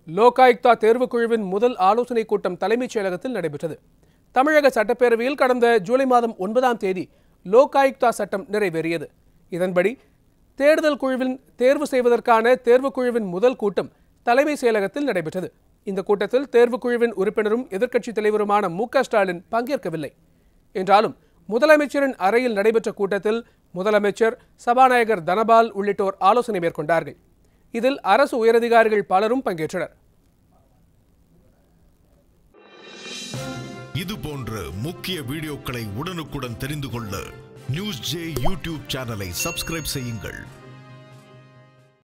லோகாயுக்தா தேர்வுக்குழுவின் முதல் ஆலோசனைக் கூட்டம் தலைமைச் செயலகத்தில் நடைபெற்றது தமிழக சட்டப்பேரவையில் கடந்த ஜூலை மாதம் ஒன்பதாம் தேதி லோகாயுக்தா சட்டம் நிறைவேறியது இதன்படி தேர்தல் குழுவின் தேர்வு செய்வதற்கான தேர்வுக்குழுவின் முதல் கூட்டம் தலைமைச் செயலகத்தில் நடைபெற்றது இந்த கூட்டத்தில் தேர்வுக்குழுவின் உறுப்பினரும் எதிர்க்கட்சித் தலைவருமான மு க ஸ்டாலின் பங்கேற்கவில்லை என்றாலும் முதலமைச்சரின் அறையில் நடைபெற்ற கூட்டத்தில் முதலமைச்சர் சபாநாயகர் தனபால் உள்ளிட்டோர் ஆலோசனை மேற்கொண்டார்கள் இதில் அரசு உயரதிகாரிகள் பலரும் பங்கேற்றனர் இது போன்ற முக்கிய வீடியோக்களை உடனுக்குடன் தெரிந்து கொள்ள நியூஸ் ஜே யூடியூப் சேனலை சப்ஸ்கிரைப் செய்யுங்கள்